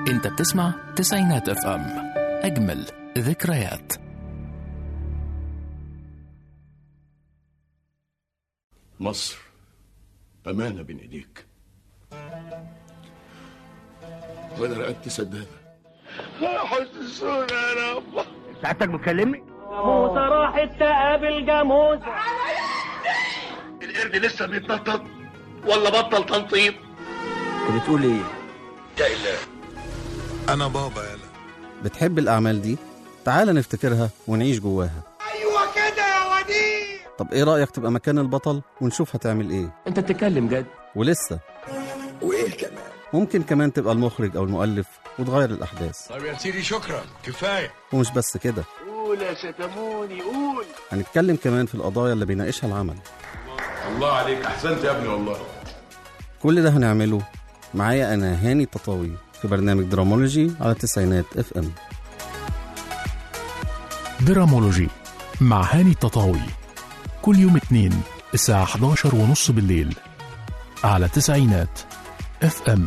انت بتسمع تسعينات اف ام اجمل ذكريات مصر أمانة بين إيديك وأنا رقبتي سدادة حسسونا يا رب ساعتك بتكلمني موسى راحت تقابل جاموس القرد لسه بيتنطط ولا بطل تنطيط انت بتقول ايه يا إله انا بابا يلا بتحب الأعمال دي؟ تعال نفتكرها ونعيش جواها ايوه كده يا وديع طب إيه رأيك تبقى مكان البطل ونشوف هتعمل إيه؟ انت بتتكلم جد ولسه وايه كمان ممكن كمان تبقى المخرج أو المؤلف وتغير الأحداث طب يا سيدي شكرا كفايه ومش بس كده قول يا شتموني قول هنتكلم كمان في القضايا اللي بيناقشها العمل الله عليك أحسنت يا ابني والله كل ده هنعمله معايا أنا هاني تطاوي في برنامج درامولوجي على التسعينات اف ام درامولوجي مع هاني التطاوي كل يوم اثنين الساعة 11 ونص بالليل على تسعينات اف ام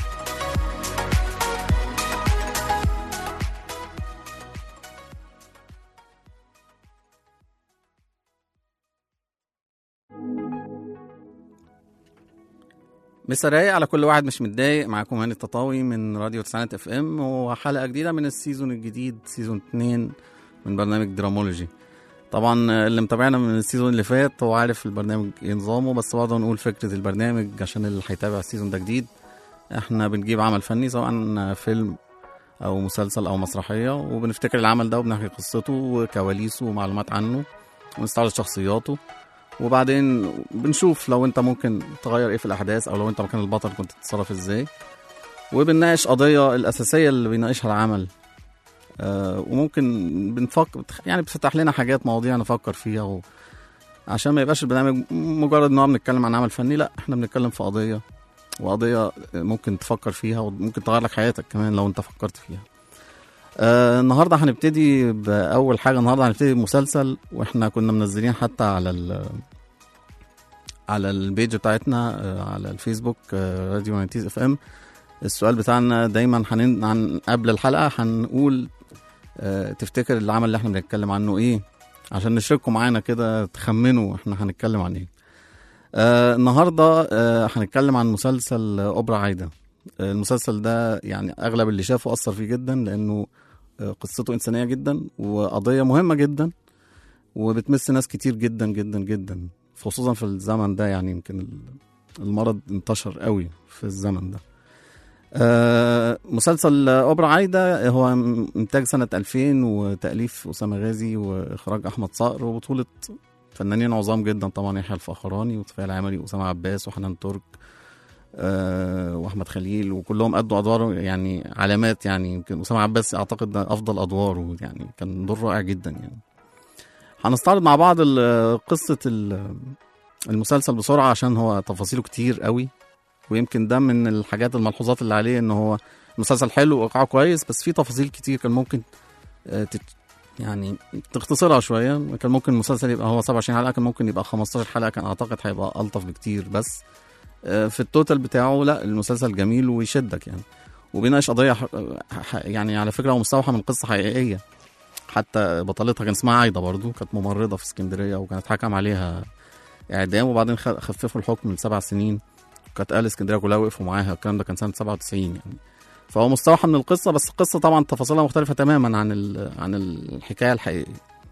مسا رايق على كل واحد مش متضايق معاكم هاني التطاوي من راديو تسعينات اف ام وحلقه جديده من السيزون الجديد سيزون 2 من برنامج درامولوجي طبعا اللي متابعنا من السيزون اللي فات هو عارف البرنامج ايه نظامه بس برضه نقول فكره البرنامج عشان اللي هيتابع السيزون ده جديد احنا بنجيب عمل فني سواء فيلم او مسلسل او مسرحيه وبنفتكر العمل ده وبنحكي قصته وكواليسه ومعلومات عنه ونستعرض شخصياته وبعدين بنشوف لو انت ممكن تغير ايه في الاحداث او لو انت مكان البطل كنت تتصرف ازاي وبنناقش قضيه الاساسيه اللي بيناقشها العمل آه وممكن بنفكر يعني بتفتح لنا حاجات مواضيع نفكر فيها و... عشان ما يبقاش البرنامج مجرد ان هو بنتكلم عن عمل فني لا احنا بنتكلم في قضيه وقضيه ممكن تفكر فيها وممكن تغير لك حياتك كمان لو انت فكرت فيها آه النهارده هنبتدي باول حاجه النهارده هنبتدي بمسلسل واحنا كنا منزلين حتى على ال على البيج بتاعتنا آه على الفيسبوك آه راديو 90 اف ام السؤال بتاعنا دايما هنن عن قبل الحلقه هنقول آه تفتكر العمل اللي احنا بنتكلم عنه ايه عشان نشاركوا معانا كده تخمنوا احنا هنتكلم عن ايه آه النهارده آه هنتكلم عن مسلسل اوبرا عايده آه المسلسل ده يعني اغلب اللي شافه اثر فيه جدا لانه آه قصته انسانيه جدا وقضيه مهمه جدا وبتمس ناس كتير جدا جدا جدا خصوصا في الزمن ده يعني يمكن المرض انتشر قوي في الزمن ده آه مسلسل اوبرا عايده هو انتاج سنه 2000 وتاليف اسامه غازي واخراج احمد صقر وبطوله فنانين عظام جدا طبعا يحيى الفخراني وطفيل العمري واسامه عباس وحنان ترك آه واحمد خليل وكلهم ادوا ادوار يعني علامات يعني يمكن اسامه عباس اعتقد ده افضل ادواره يعني كان دور رائع جدا يعني هنستعرض مع بعض قصه المسلسل بسرعه عشان هو تفاصيله كتير قوي ويمكن ده من الحاجات الملحوظات اللي عليه ان هو مسلسل حلو وايقاعه كويس بس فيه تفاصيل كتير كان ممكن آه تت يعني تختصرها شويه كان ممكن المسلسل يبقى هو 27 حلقه كان ممكن يبقى 15 حلقه كان اعتقد هيبقى الطف بكتير بس في التوتال بتاعه لا المسلسل جميل ويشدك يعني وبيناقش قضيه يعني على فكره هو مستوحى من قصه حقيقيه حتى بطلتها كان اسمها عايده برضو كانت ممرضه في اسكندريه وكانت حكم عليها اعدام وبعدين خففوا الحكم لسبع سنين كانت اهل اسكندريه كلها وقفوا معاها الكلام ده كان سنه 97 يعني فهو مستوحى من القصه بس القصه طبعا تفاصيلها مختلفه تماما عن عن الحكايه الحقيقيه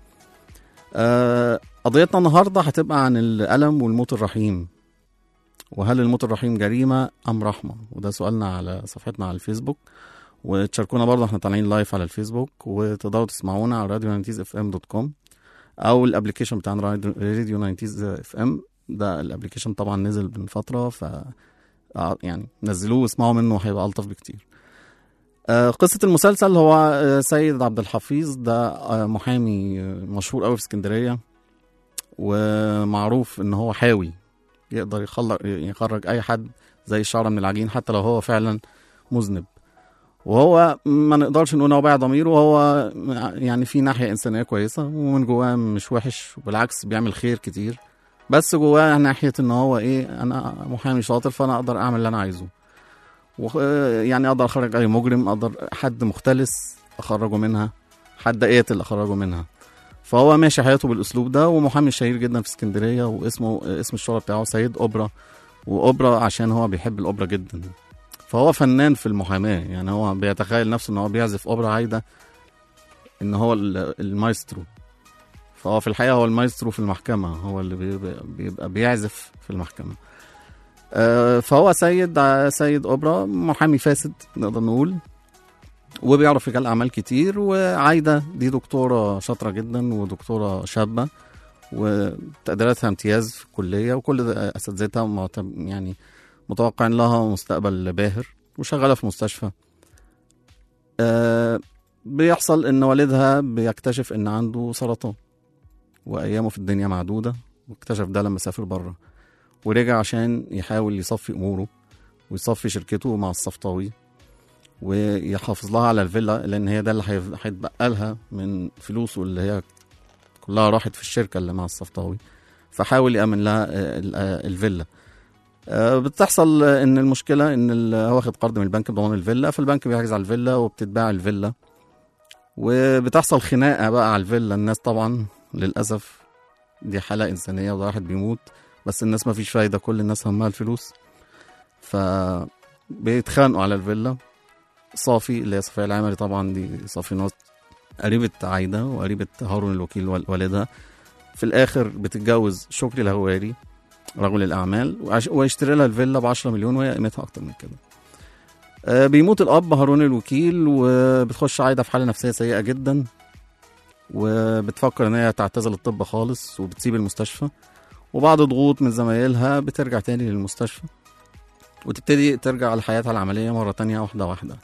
أه قضيتنا النهارده هتبقى عن الالم والموت الرحيم وهل الموت الرحيم جريمه ام رحمه وده سؤالنا على صفحتنا على الفيسبوك وتشاركونا برضه احنا طالعين لايف على الفيسبوك وتقدروا تسمعونا على راديو 90 اف ام دوت كوم او الابلكيشن بتاعنا راديو 90 اف ام ده الابلكيشن طبعا نزل من فتره ف يعني نزلوه واسمعوا منه هيبقى الطف بكتير آه قصة المسلسل هو آه سيد عبد الحفيظ ده آه محامي مشهور قوي في اسكندرية ومعروف ان هو حاوي يقدر يخلق يخرج اي حد زي الشعرة من العجين حتى لو هو فعلا مذنب وهو ما نقدرش نقول هو بايع ضميره وهو يعني في ناحية إنسانية كويسة ومن جواه مش وحش وبالعكس بيعمل خير كتير بس جواه ناحية إن هو إيه أنا محامي شاطر فأنا أقدر أعمل اللي أنا عايزه وخ- يعني اقدر اخرج اي مجرم اقدر حد مختلس اخرجه منها حد قاتل اخرجه منها فهو ماشي حياته بالاسلوب ده ومحامي شهير جدا في اسكندريه واسمه اسم الشهره بتاعه سيد اوبرا واوبرا عشان هو بيحب الاوبرا جدا فهو فنان في المحاماه يعني هو بيتخيل نفسه ان هو بيعزف اوبرا عايده ان هو ال- المايسترو فهو في الحقيقه هو المايسترو في المحكمه هو اللي بيبقى, بيبقى بيعزف في المحكمه آه، فهو سيد سيد اوبرا محامي فاسد نقدر نقول وبيعرف رجال اعمال كتير وعايده دي دكتوره شاطره جدا ودكتوره شابه وتقديراتها امتياز في الكليه وكل ده اساتذتها معتب- يعني متوقعين لها مستقبل باهر وشغاله في مستشفى آه بيحصل ان والدها بيكتشف ان عنده سرطان وايامه في الدنيا معدوده واكتشف ده لما سافر بره ورجع عشان يحاول يصفي اموره ويصفي شركته مع الصفطاوي ويحافظ لها على الفيلا لان هي ده اللي هيف- هيتبقى لها من فلوسه اللي هي كلها راحت في الشركه اللي مع الصفطاوي فحاول يامن لها آه، ال- آه، الفيلا آه، بتحصل آه، ان المشكله ان ال- هو واخد قرض من البنك بضمان الفيلا فالبنك بيحجز على الفيلا وبتتباع الفيلا وبتحصل خناقه بقى على الفيلا الناس طبعا للاسف دي حاله انسانيه وده واحد بيموت بس الناس ما فيش فايده كل الناس همها الفلوس ف بيتخانقوا على الفيلا صافي اللي هي صفية العمري طبعا دي صافي ناس قريبة عايدة وقريبة هارون الوكيل وال- والدها في الآخر بتتجوز شكري الهواري رجل الأعمال وعش- ويشتري لها الفيلا ب 10 مليون وهي قيمتها أكتر من كده آه، بيموت الأب هارون الوكيل وبتخش عايدة في حالة نفسية سيئة جدا وبتفكر إن هي تعتزل الطب خالص وبتسيب المستشفى وبعد ضغوط من زمايلها بترجع تاني للمستشفى وتبتدي ترجع لحياتها العملية مرة تانية واحدة واحدة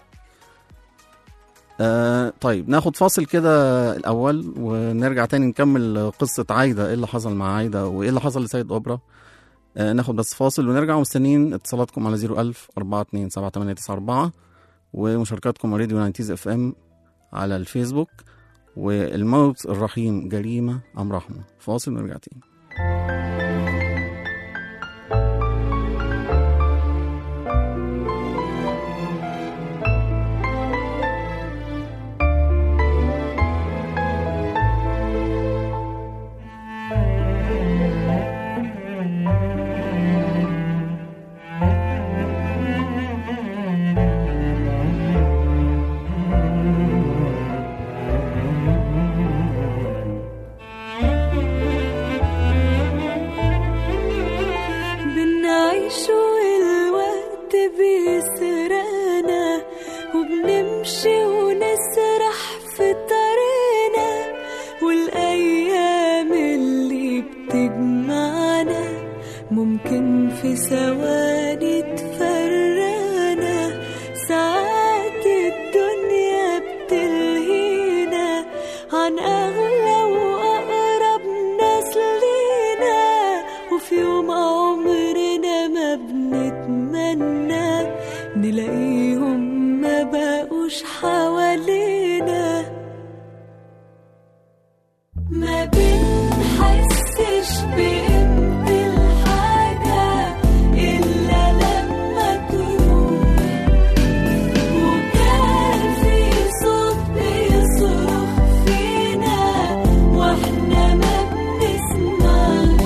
آه طيب ناخد فاصل كده الأول ونرجع تاني نكمل قصة عايدة إيه اللي حصل مع عايدة وإيه اللي حصل لسيد أوبرا آه ناخد بس فاصل ونرجع مستنيين اتصالاتكم على 01000 42 7894 ومشاركاتكم على راديو 90 اف ام على الفيسبوك والموت الرحيم جريمة أم رحمة فاصل ونرجع تاني بنعيش والوقت بيسرقنا وبنمشي ونسرح في طريقنا والأيام اللي بتجمعنا ممكن في ثواني تفرقنا ساعات الدنيا بتلهينا عن أغلى وأقرب ناس لينا وفي يوم عمرنا ما بنتمنى نلاقيهم ما بقوش حوالينا ما بنحسش بقيمة الحاجة إلا لما تروح وكان في صوت بيصرخ فينا واحنا ما بنسمعش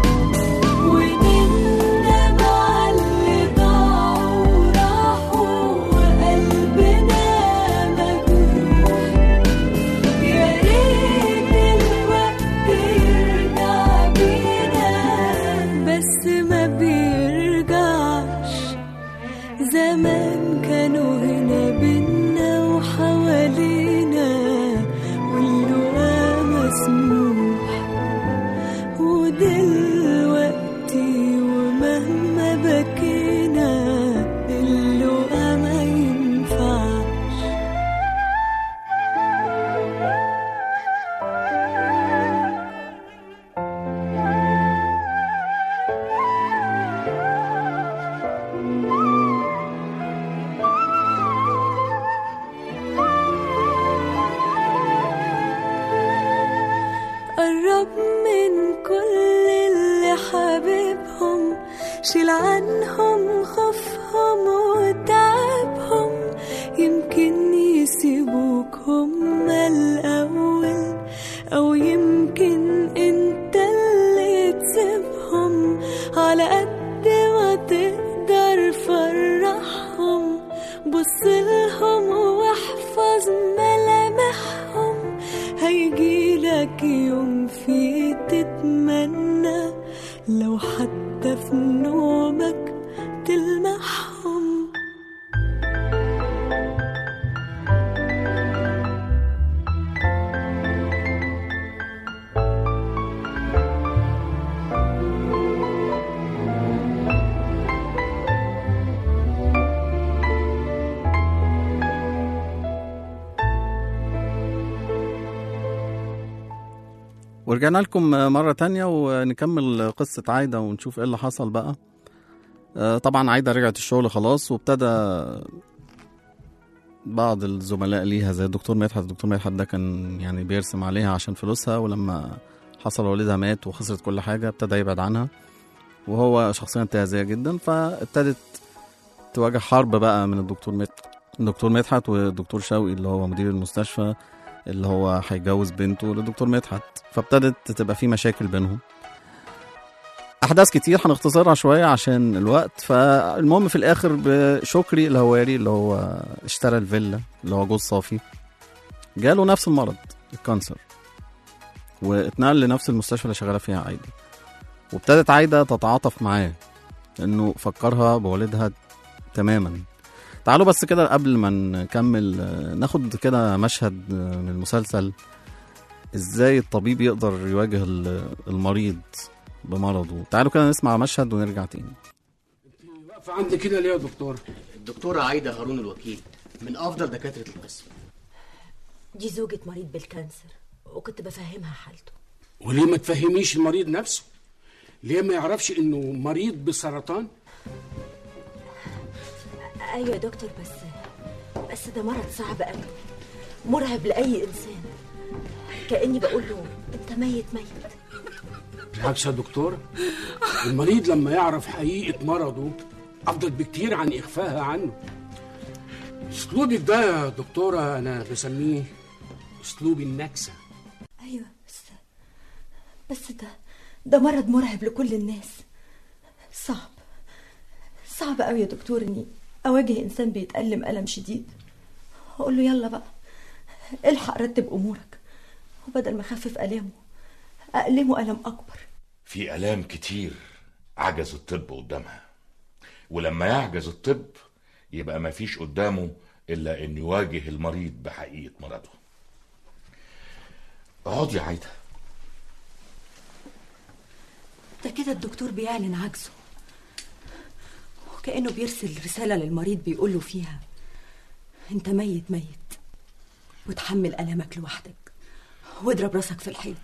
ونندم على اللي ضاعوا وراحوا وقلبنا مجروح يا ريت الوقت يرجع بينا بس ما بيرجعش زمان كانوا هنا بينا وحوالينا واللقا مسموح ودلوقتي ومهما بكينا اللقا ما ينفعش قرب من كل اللي حبيبهم شيل عنهم خوفهم وتعب بصلهم واحفظ ملامحهم هيجيلك يوم فيه تتمنى لو حتى في نومك تلمحهم ورجعنا لكم مرة تانية ونكمل قصة عايدة ونشوف ايه اللي حصل بقى آه، طبعا عايدة رجعت الشغل خلاص وابتدى بعض الزملاء ليها زي الدكتور مدحت الدكتور مدحت ده كان يعني بيرسم عليها عشان فلوسها ولما حصل والدها مات وخسرت كل حاجة ابتدى يبعد عنها وهو شخصية انتهازية جدا فابتدت تواجه حرب بقى من الدكتور مدحت الدكتور مدحت والدكتور شوقي اللي هو مدير المستشفى اللي هو هيجوز بنته للدكتور مدحت فابتدت تبقى في مشاكل بينهم احداث كتير هنختصرها شويه عشان الوقت فالمهم في الاخر بشكري الهواري اللي هو اشترى الفيلا اللي هو جوز صافي جاله نفس المرض الكانسر واتنقل لنفس المستشفى اللي شغاله فيها عايده وابتدت عايده تتعاطف معاه انه فكرها بوالدها تماما تعالوا بس كده قبل ما نكمل آه، ناخد كده مشهد آه، من المسلسل ازاي الطبيب يقدر يواجه ال- المريض بمرضه تعالوا كده نسمع مشهد ونرجع تاني واقفة عندي كده ليه يا دكتور؟ الدكتورة عايدة هارون الوكيل من أفضل دكاترة القسم دي زوجة مريض بالكانسر وكنت بفهمها حالته وليه ما تفهميش المريض نفسه؟ ليه ما يعرفش انه مريض بسرطان؟ ايوه يا دكتور بس بس ده مرض صعب قوي مرعب لاي انسان كاني بقول له انت ميت ميت بالعكس يا دكتور المريض لما يعرف حقيقة مرضه أفضل بكتير عن إخفائها عنه أسلوبك ده يا دكتورة أنا بسميه أسلوب النكسة ايوه بس بس ده ده مرض مرعب لكل الناس صعب صعب قوي يا دكتور اني اواجه انسان بيتألم ألم شديد اقول له يلا بقى الحق رتب امورك وبدل ما اخفف الامه اقلمه الم اكبر في آلام كتير عجز الطب قدامها ولما يعجز الطب يبقى مفيش قدامه إلا إنه يواجه المريض بحقيقة مرضه اقعدي يا عايدة ده كده الدكتور بيعلن عجزه وكأنه بيرسل رسالة للمريض بيقول له فيها انت ميت ميت وتحمل ألمك لوحدك واضرب راسك في الحيط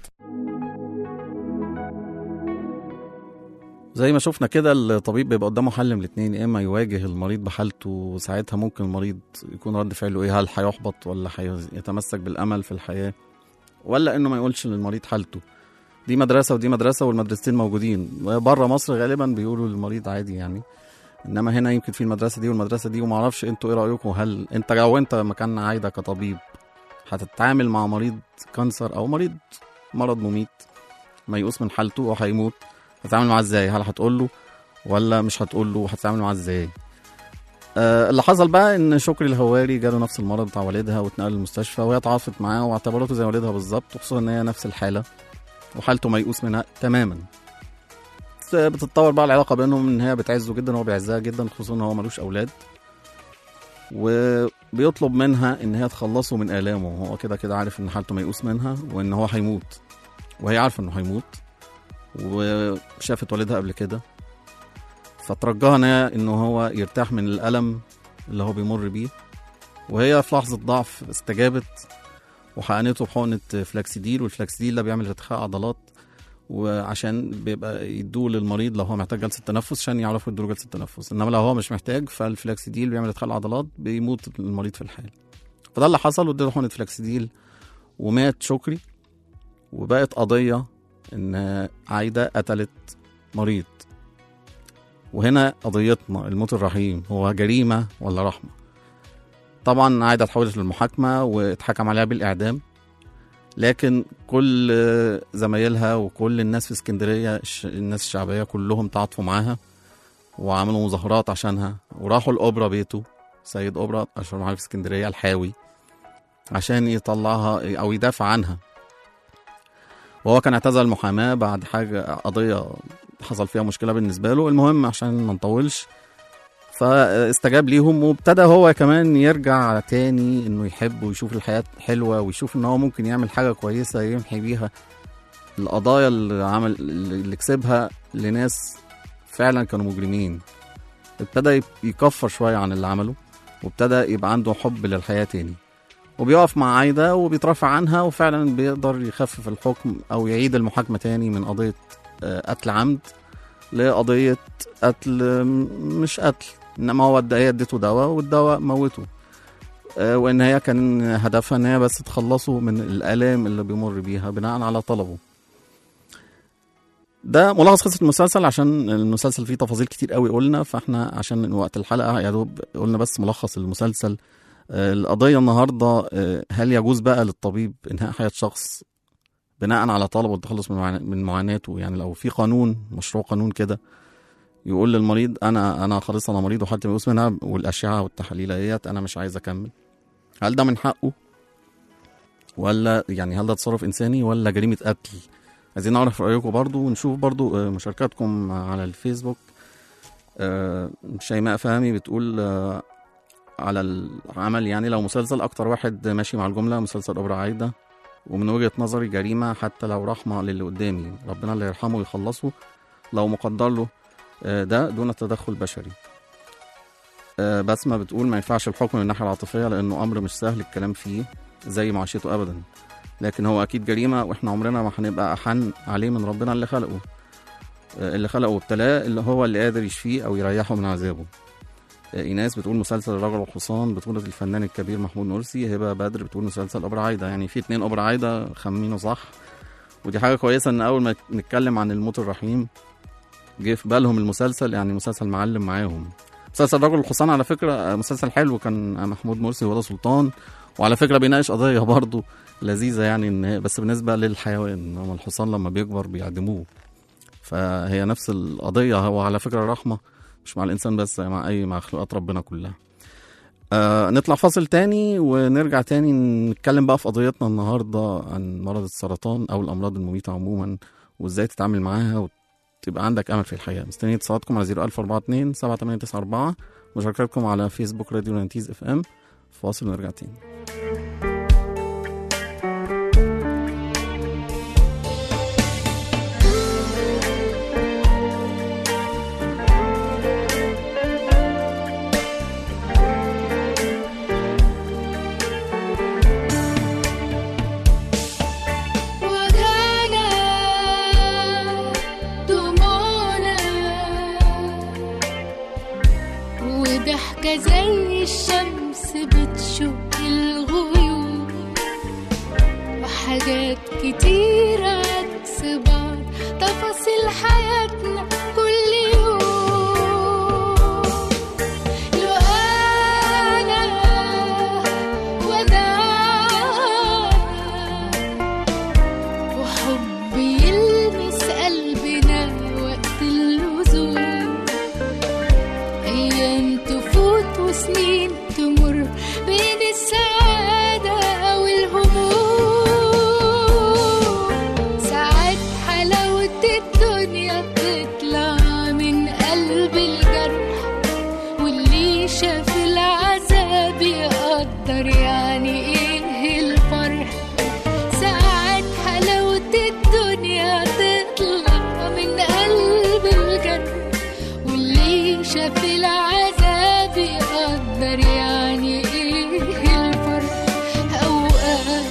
زي ما شفنا كده الطبيب بيبقى قدامه حل من الاتنين يا اما يواجه المريض بحالته وساعتها ممكن المريض يكون رد فعله ايه هل هيحبط ولا هيتمسك بالامل في الحياه ولا انه ما يقولش للمريض حالته دي مدرسه ودي مدرسه والمدرستين موجودين بره مصر غالبا بيقولوا للمريض عادي يعني انما هنا يمكن في المدرسه دي والمدرسه دي وما اعرفش انتوا ايه رايكم هل انت لو انت مكان عايده كطبيب هتتعامل مع مريض كانسر او مريض مرض مميت ميؤوس من حالته وهيموت هتتعامل معاه ازاي هل هتقول له ولا مش هتقول له هتتعامل معاه ازاي آه اللي حصل بقى ان شكري الهواري جاله نفس المرض بتاع والدها واتنقل المستشفى وهي تعاطفت معاه واعتبرته زي والدها بالظبط وخصوصا ان هي نفس الحاله وحالته ميؤوس منها تماما بس بتتطور بقى العلاقه بينهم ان هي بتعزه جدا وهو بيعزها جدا خصوصا ان هو ملوش اولاد وبيطلب منها ان هي تخلصه من الامه هو كده كده عارف ان حالته ميؤوس منها وان هو هيموت وهي عارفه انه هيموت وشافت والدها قبل كده فترجاها إن- ان هو يرتاح من الالم اللي هو بيمر بيه وهي في لحظه ضعف استجابت وحقنته بحقنه فلاكسيديل والفلاكسيديل ده بيعمل ارتخاء عضلات وعشان بيبقى يدوه للمريض لو هو محتاج جلسه تنفس عشان يعرفوا يدوا له جلسه تنفس انما لو هو مش محتاج فالفلاكسيديل بيعمل ارتخاء العضلات بيموت المريض في الحال فده اللي حصل واديله حقنه فلاكسيديل ومات شكري وبقت قضيه ان عايده قتلت مريض وهنا قضيتنا الموت الرحيم هو جريمه ولا رحمه طبعا عايده اتحولت للمحاكمه واتحكم عليها بالاعدام لكن كل زمايلها وكل الناس في اسكندريه الش- الناس الشعبيه كلهم تعاطفوا معاها وعملوا مظاهرات عشانها وراحوا الاوبرا بيته سيد اوبرا اشهر محامي في اسكندريه الحاوي عشان يطلعها او يدافع عنها وهو كان اعتزل المحاماه بعد حاجه قضيه حصل فيها مشكله بالنسبه له المهم عشان ما نطولش فاستجاب ليهم وابتدى هو كمان يرجع تاني انه يحب ويشوف الحياه حلوه ويشوف ان هو ممكن يعمل حاجه كويسه يمحي بيها القضايا اللي عمل اللي كسبها لناس فعلا كانوا مجرمين ابتدى يكفر شويه عن اللي عمله وابتدى يبقى عنده حب للحياه تاني وبيقف مع عايدة وبيترافع عنها وفعلا بيقدر يخفف الحكم أو يعيد المحاكمة تاني من قضية آه، قتل عمد لقضية قتل م- مش قتل إنما هو هي اديته دواء والدواء موته آه، وإن هي كان هدفها إن هي بس تخلصه من الآلام اللي بيمر بيها بناء على طلبه ده ملخص قصة المسلسل عشان المسلسل فيه تفاصيل كتير قوي قلنا فاحنا عشان وقت الحلقة يا دوب قلنا بس ملخص المسلسل آه، القضية النهاردة آه، هل يجوز بقى للطبيب إنهاء حياة شخص بناء على طلبه والتخلص من معاناة- من معاناته يعني لو في قانون مشروع قانون كده يقول للمريض انا انا خلاص انا مريض وحالتي ميؤوس منها والاشعه والتحاليل ديت انا مش عايز اكمل هل ده من حقه ولا يعني هل ده تصرف انساني ولا جريمه قتل عايزين نعرف رايكم برضو ونشوف برضو آه، مشاركاتكم على الفيسبوك آه، شيماء فهمي بتقول آه، على العمل يعني لو مسلسل اكتر واحد ماشي مع الجمله مسلسل اوبرا عايده ومن وجهه نظري جريمه حتى لو رحمه للي قدامي ربنا اللي يرحمه ويخلصه لو مقدر له آه، ده دون تدخل بشري آه، بسمة بتقول ما ينفعش الحكم من الناحية العاطفية لأنه أمر مش سهل الكلام فيه زي معاشرته أبدا لكن هو أكيد جريمة وإحنا عمرنا ما هنبقى أحن عليه من ربنا اللي خلقه آه، اللي خلقه وابتلاه اللي هو اللي قادر يشفيه أو يريحه من عذابه آه، إيناس بتقول مسلسل الرجل والحصان بطولة الفنان الكبير محمود مرسي هبة بدر بتقول مسلسل أوبرا عايدة يعني في اتنين أوبرا عايدة خمينه صح ودي حاجة كويسة إن أول ما نتكلم عن الموت الرحيم جه في بالهم المسلسل يعني مسلسل معلم معاهم مسلسل رجل الحصان على فكرة آه، مسلسل حلو كان محمود مرسي وهدى سلطان وعلى فكرة بيناقش قضية برضه لذيذة يعني إن هي- بس بالنسبة للحيوان إنما الحصان لما بيكبر بيعدموه فهي نفس القضية هو على فكرة رحمة مش مع الإنسان بس مع أي مخلوقات ربنا كلها آه نطلع فاصل تاني ونرجع تاني نتكلم بقى في قضيتنا النهاردة عن مرض السرطان أو الأمراض المميتة عموما وإزاي تتعامل معاها وتبقى عندك أمل في الحياة مستنيين اتصالاتكم على 01042 7894 مشاركاتكم على فيسبوك راديو نانتيز اف ام فاصل ونرجع تاني وجعنا دموعنا وضحكة زي الشمس بتشق الغيوم وحاجات كتير عكس بعض تفاصيل حياتنا كل يوم لو أنا وأنا وحب يلمس قلبنا وقت اللزوم أيام تفوت وسنين تمر بين السعادة والهموم ساعات حلاوة الدنيا بتطلع من قلب الجرح واللي شاف العذاب يقدر يعني ايه الفرح ساعات حلاوة الدنيا تطلع من قلب الجنة واللي شاف العذاب يقدر يعني ايه الفرق اوقات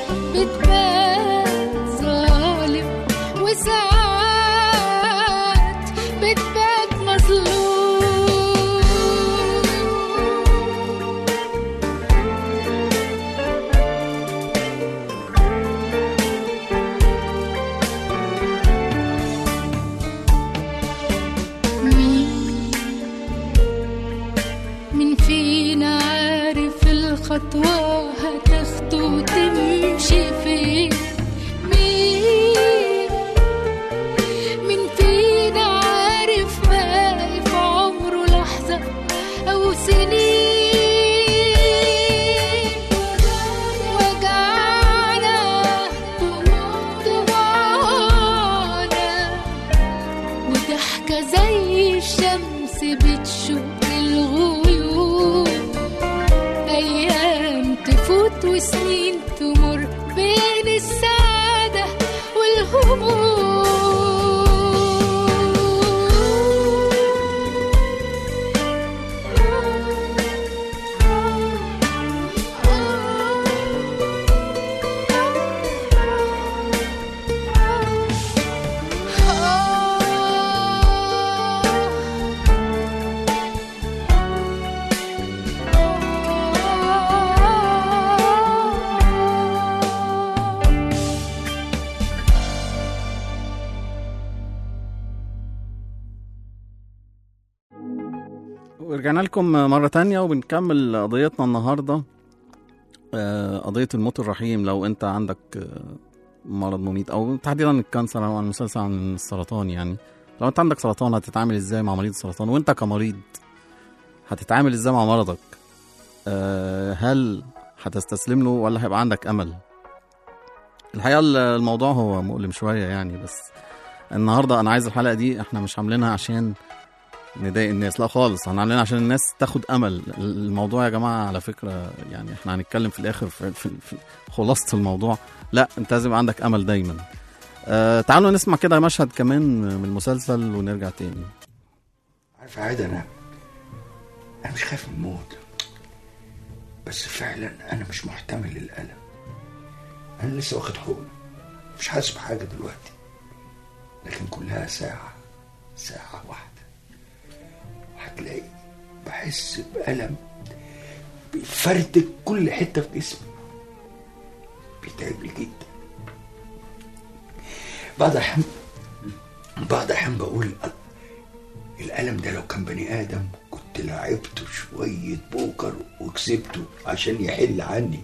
بتبان ظالم وساعات بتبان مظلوم مين مين فينا عارف الخطوة هتاخده وتمشي فين مين مين فينا عارف باقي في عمره لحظة أو سنين بتشق الغيوم أيام تفوت وسنين تمر بين السعادة ورجعنا لكم مرة تانية وبنكمل قضيتنا النهاردة آه، قضية الموت الرحيم لو أنت عندك آه، مرض مميت أو تحديدا الكانسر أو المسلسل عن السرطان يعني لو أنت عندك سرطان هتتعامل إزاي مع مريض السرطان وأنت كمريض هتتعامل إزاي مع مرضك آه، هل هتستسلم له ولا هيبقى عندك أمل الحقيقة الموضوع هو مؤلم شوية يعني بس النهاردة أنا عايز الحلقة دي إحنا مش عاملينها عشان نضايق الناس لا خالص احنا عاملين عشان الناس تاخد امل الموضوع يا جماعه على فكره يعني احنا هنتكلم في الاخر في, في, في خلاصه الموضوع لا انت لازم يبقى عندك امل دايما آه تعالوا نسمع كده مشهد كمان من المسلسل ونرجع تاني عارف يا عادة انا انا مش خايف من الموت بس فعلا انا مش محتمل للالم انا لسه واخد حقن مش حاسس بحاجه دلوقتي لكن كلها ساعه ساعه واحده هتلاقي بحس بألم بيفرتك كل حتة في جسمي بيتعبني جدا بعض الأحيان بعض الأحيان بقول الألم ده لو كان بني آدم كنت لعبته شوية بوكر وكسبته عشان يحل عني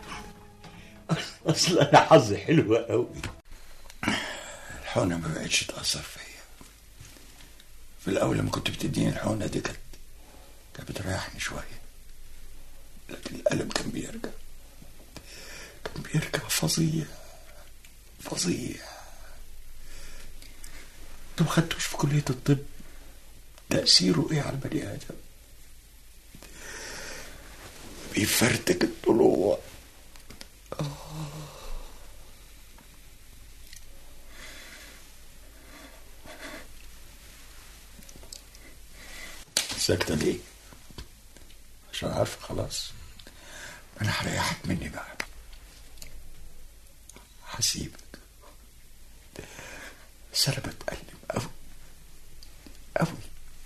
أصل أنا حظي حلو قوي الحقنة ما بقتش تأثر فيا في الأول لما كنت بتديني الحقنة دي كانت كانت بتريحني شوية لكن الألم كان بيرجع كان بيرجع فظيع فظيع انتوا ما خدتوش في كلية الطب تأثيره ايه على البني آدم بيفرتك الضلوع ساكتة ليه؟ عشان عارفة خلاص أنا هريحك مني بقى هسيبك بس أنا بتألم أوي أوي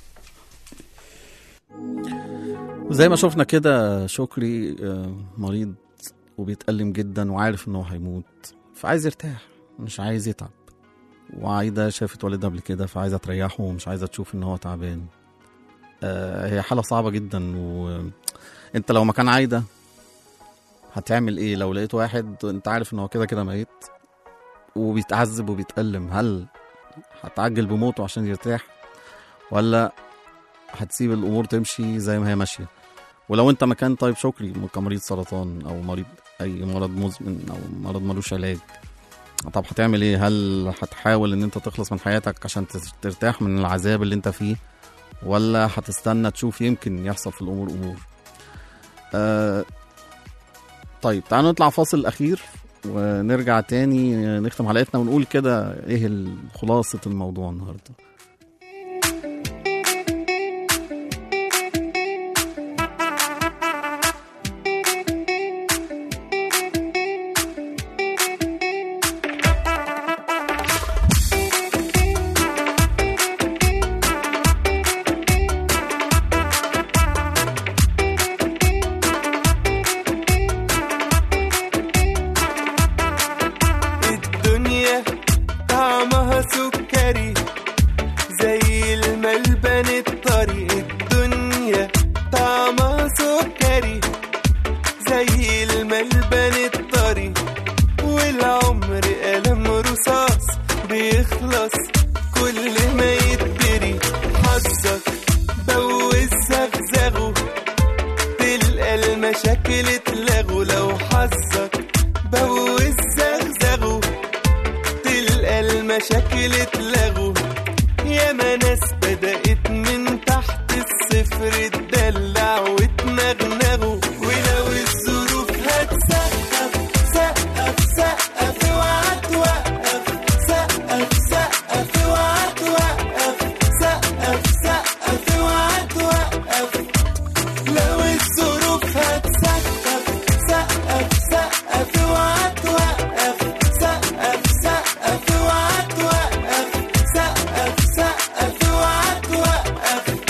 وزي ما شفنا كده شكري آه، مريض وبيتألم جدا وعارف انه هيموت فعايز يرتاح مش عايز يتعب وعايدة شافت والدها قبل كده فعايزة تريحه ومش عايزة تشوف ان هو تعبان آه، هي حالة صعبة جدا وانت لو مكان عايدة هتعمل ايه لو لقيت واحد انت عارف ان هو كده كده ميت وبيتعذب وبيتألم هل هتعجل بموته عشان يرتاح ولا هتسيب الامور تمشي زي ما هي ماشيه ولو انت مكان طيب شكري كمريض سرطان او مريض اي مرض مزمن او مرض ملوش علاج طب هتعمل ايه هل هتحاول ان انت تخلص من حياتك عشان تس- ترتاح من العذاب اللي انت فيه ولا هتستنى تشوف يمكن يحصل في الامور امور آه طيب تعالوا نطلع فاصل اخير ونرجع تاني نختم حلقتنا ونقول كده ايه ال- خلاصه الموضوع النهارده الدنيا طعمها سكري زي الملبن الطري الدنيا طعمها سكري زي الملبن الطري والعمر قلم رصاص بيخلص كل ما يتدري حظك بوز زغزغه تلقى المشاكل اتلغوا لو حظك بوز زغزغه تلقى المشاكل اتلغوا ياما ناس بدأت من تحت الصفر افرد دلع وتنغنغوا ولو الظروف هتسقف سقف سقف اوعى توقف سقف سقف اوعى توقف سقف سقف اوعى توقف لو الظروف هتسقف سقف سقف اوعى توقف سقف سقف اوعى توقف سقف سقف اوعى توقف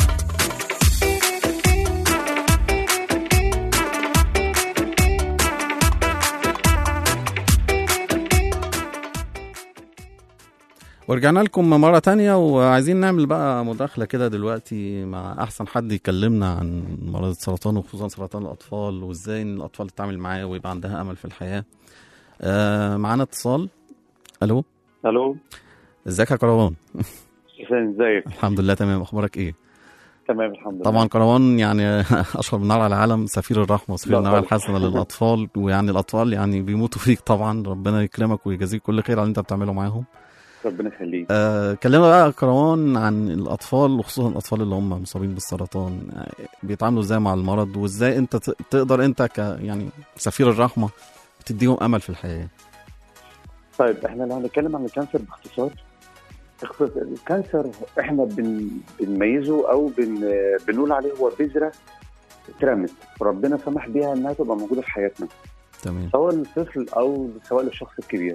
ورجعنا لكم مرة تانية وعايزين نعمل بقى مداخلة كده دلوقتي مع أحسن حد يكلمنا عن مرض السرطان وخصوصا سرطان الأطفال وإزاي إن الأطفال تتعامل معاه ويبقى عندها أمل في الحياة. آه معانا اتصال ألو الو ازيك يا كروان؟ حسين ازيك الحمد لله تمام أخبارك إيه؟ تمام الحمد لله طبعا كروان يعني اشهر من نار على العالم سفير الرحمه وسفير لا النوايا طبعا. الحسنه للاطفال ويعني الاطفال يعني بيموتوا فيك طبعا ربنا يكرمك ويجازيك كل خير على اللي انت بتعمله معاهم ربنا يخليك آه كلمنا بقى يا كروان عن الاطفال وخصوصا الاطفال اللي هم مصابين بالسرطان آه، بيتعاملوا ازاي مع المرض وازاي انت ت- تقدر انت ك يعني سفير الرحمه تديهم امل في الحياه طيب احنا لو هنتكلم عن الكانسر باختصار اختص- الكانسر احنا بن... بنميزه او بن... بنقول عليه هو بذره اترمت وربنا سمح بيها انها تبقى موجوده في حياتنا تمام سواء للطفل او سواء للشخص الكبير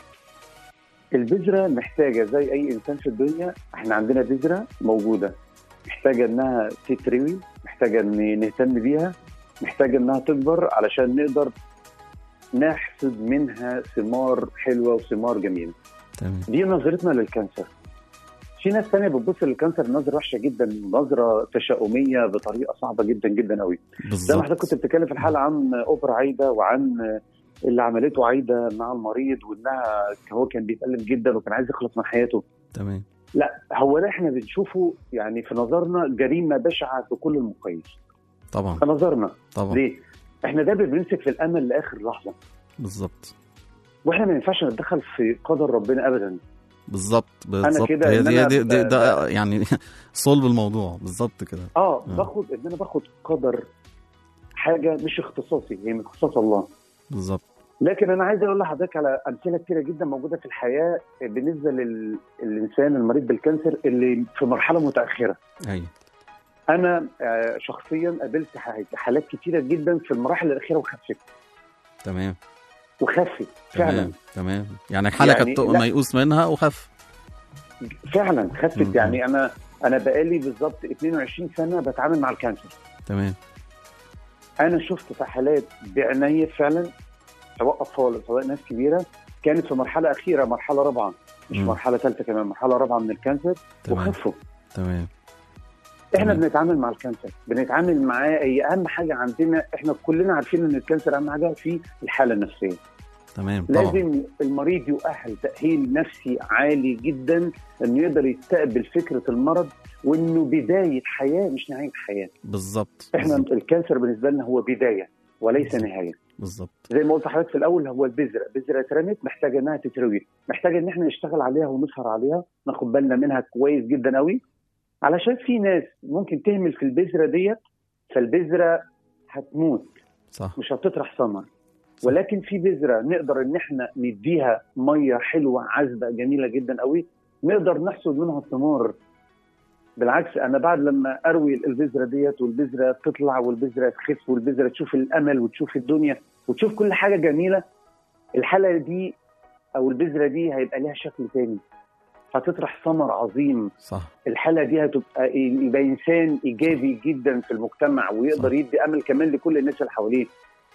البذره محتاجه زي اي انسان في الدنيا احنا عندنا بذره موجوده محتاجه انها تتروي محتاجه ان نهتم بيها محتاجه انها تكبر علشان نقدر نحصد منها ثمار حلوه وثمار جميله تمام دي نظرتنا للكانسر في ناس تانية بتبص للكانسر نظرة وحشة جدا نظرة تشاؤمية بطريقة صعبة جدا جدا قوي زي ما بالظبط حضرتك كنت بتتكلم في الحلقة عن أوبرا عايدة وعن اللي عملته عايدة مع المريض وإنها هو كان بيتألم جدا وكان عايز يخلص من حياته تمام لا هو ده احنا بنشوفه يعني في نظرنا جريمة بشعة بكل المقاييس طبعا في نظرنا طبعا ليه؟ احنا دايما بنمسك في الأمل لآخر لحظة بالظبط واحنا ما ينفعش نتدخل في قدر ربنا أبدا بالظبط بالظبط كده هي إن دي, أنا دي, دي ب- ده يعني صلب الموضوع بالظبط كده اه باخد ان انا باخد قدر حاجه مش اختصاصي هي من اختصاص الله بالظبط لكن انا عايز اقول لحضرتك على امثله كتيره جدا موجوده في الحياه بالنسبه لل- للانسان المريض بالكانسر اللي في مرحله متاخره ايوه انا آه، شخصيا قابلت ح- حالات كتيره جدا في المراحل الاخيره وخفت تمام وخفت فعلا تمام تمام يعني حاله يعني كانت لا. ميؤوس منها وخف فعلا خفت مم. يعني انا انا بقالي بالظبط 22 سنه بتعامل مع الكانسر تمام انا شفت في حالات بعناية فعلا سواء اطفال سواء ناس كبيره كانت في مرحله اخيره مرحله رابعه مش مم. مرحله ثالثه كمان مرحله رابعه من الكانسر تمام. وخفوا تمام احنا تمام. بنتعامل مع الكانسر بنتعامل معاه هي اهم حاجه عندنا احنا كلنا عارفين ان الكانسر اهم حاجه في الحاله النفسيه تمام طبعا لازم المريض يؤهل تاهيل نفسي عالي جدا انه يقدر يستقبل فكره المرض وانه بدايه حياه مش نهايه حياه بالظبط احنا بالظبط. الكانسر بالنسبه لنا هو بدايه وليس نهايه بالظبط زي ما قلت لحضرتك في الاول هو البذره البذره اترمت محتاجه انها تتروي محتاجه ان احنا نشتغل عليها ونسهر عليها ناخد بالنا منها كويس جدا قوي علشان في ناس ممكن تهمل في البذره ديت فالبذره هتموت صح مش هتطرح ثمر ولكن في بذره نقدر ان احنا نديها ميه حلوه عذبه جميله جدا قوي نقدر نحصد منها ثمار بالعكس انا بعد لما اروي البذره ديت والبذره تطلع والبذره تخف والبذره تشوف الامل وتشوف الدنيا وتشوف كل حاجه جميله الحاله دي او البذره دي هيبقى لها شكل تاني هتطرح ثمر عظيم صح الحاله دي هتبقى يبقى انسان ايجابي جدا في المجتمع ويقدر يدي امل كمان لكل الناس اللي حواليه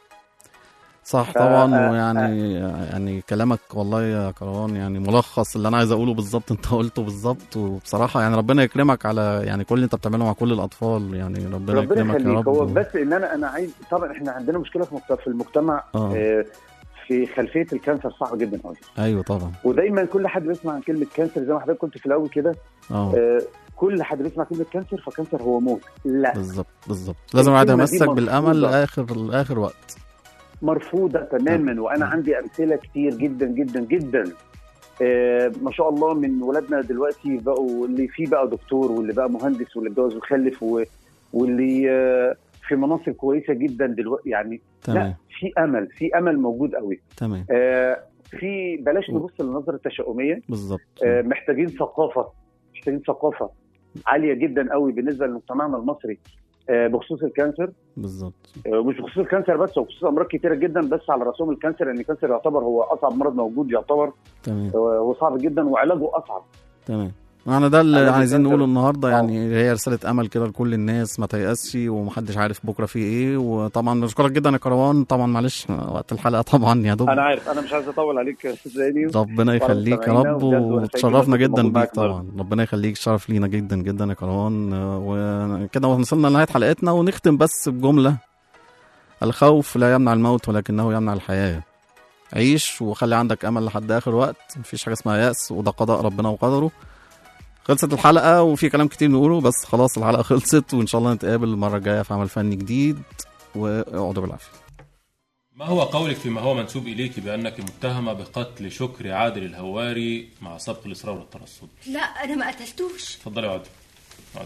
صح ف- طبعا آه، ويعني يعني كلامك والله يا كروان يعني ملخص اللي انا عايز اقوله بالظبط انت قلته بالظبط وبصراحه يعني ربنا يكرمك على يعني كل اللي انت بتعمله مع كل الاطفال يعني ربنا, ربنا يكرمك يا يخليك رب هو بس ان انا انا عايز طبعا احنا عندنا مشكله في مجت- في المجتمع آه. آه، في خلفيه الكانسر صعبه جدا قوي ايوه طبعا ودايما كل حد بيسمع عن كلمه كانسر زي ما حضرتك كنت في الاول كده اه آه، كل حد بيسمع كلمه كانسر فكانسر هو موت لا بالظبط بالظبط لازم الواحد الكلمة دي يمسك بالامل مرفوضة. لاخر لاخر وقت مرفوضه تماما وانا عندي امثله كتير جدا جدا جدا آه، ما شاء الله من ولادنا دلوقتي بقوا اللي فيه بقى دكتور واللي بقى مهندس واللي اتجوز وخلف و... واللي آه، في مناصب كويسه جدا دلوقتي يعني تمام. لا في امل في امل موجود قوي تمام آه، في بلاش نبص للنظره التشاؤميه بالظبط آه، محتاجين ثقافه محتاجين ثقافه عاليه جدا قوي بالنسبه لمجتمعنا المصري آه، بخصوص الكانسر بالظبط آه، ومش بخصوص الكانسر بس وبخصوص امراض كتيره جدا بس على راسهم الكانسر لان الكانسر يعتبر هو اصعب مرض موجود يعتبر تمام آه، هو صعب جدا وعلاجه اصعب تمام انا ده اللي أنا عايزين بالنسبة- نقوله النهارده يعني هي رساله امل كده لكل الناس ما تيأسش ومحدش عارف بكره في ايه وطبعا بشكرك جدا يا كروان طبعا معلش وقت الحلقه طبعا يا دوب انا عارف انا مش عايز اطول عليك يا استاذ زيني ربنا وعلى يخليك يا مستمعينا، رب وبجد أنا سعيد وتشرفنا جداً جدا بوجودي بيك معاك برضه. طبعا ربنا يخليك شرف لينا جدا جدا يا كروان وكده وصلنا لنهايه حلقتنا ونختم بس بجمله الخوف لا يمنع الموت ولكنه يمنع الحياه عيش وخلي عندك امل لحد اخر وقت مفيش حاجه اسمها يأس وده قضاء ربنا وقدره خلصت الحلقه وفي كلام كتير نقوله بس خلاص الحلقه خلصت وان شاء الله نتقابل المره الجايه في عمل فني جديد واقعدوا بالعافيه ما هو قولك فيما هو منسوب إليك بأنك متهمة بقتل شكري عادل الهواري مع سبق الإصرار والترصد لا انا ما قتلتوش اتفضلي اقعدي اقعدي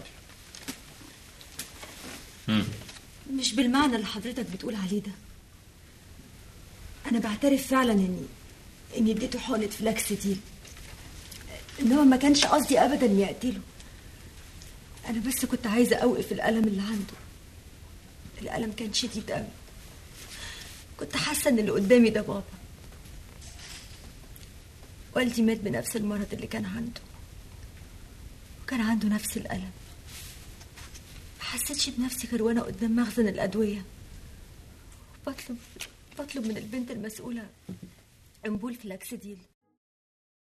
مم. مش بالمعنى اللي حضرتك بتقول عليه ده انا بعترف فعلا اني اني اديته حقنه فلاكس دي انما ما كانش قصدي ابدا اني اقتله انا بس كنت عايزه اوقف الالم اللي عنده الالم كان شديد قوي كنت حاسه ان اللي قدامي ده بابا والدي مات بنفس المرض اللي كان عنده وكان عنده نفس الالم ما حسيتش بنفسي غير وانا قدام مخزن الادويه بطلب بطلب من البنت المسؤوله امبول فلاكسيديل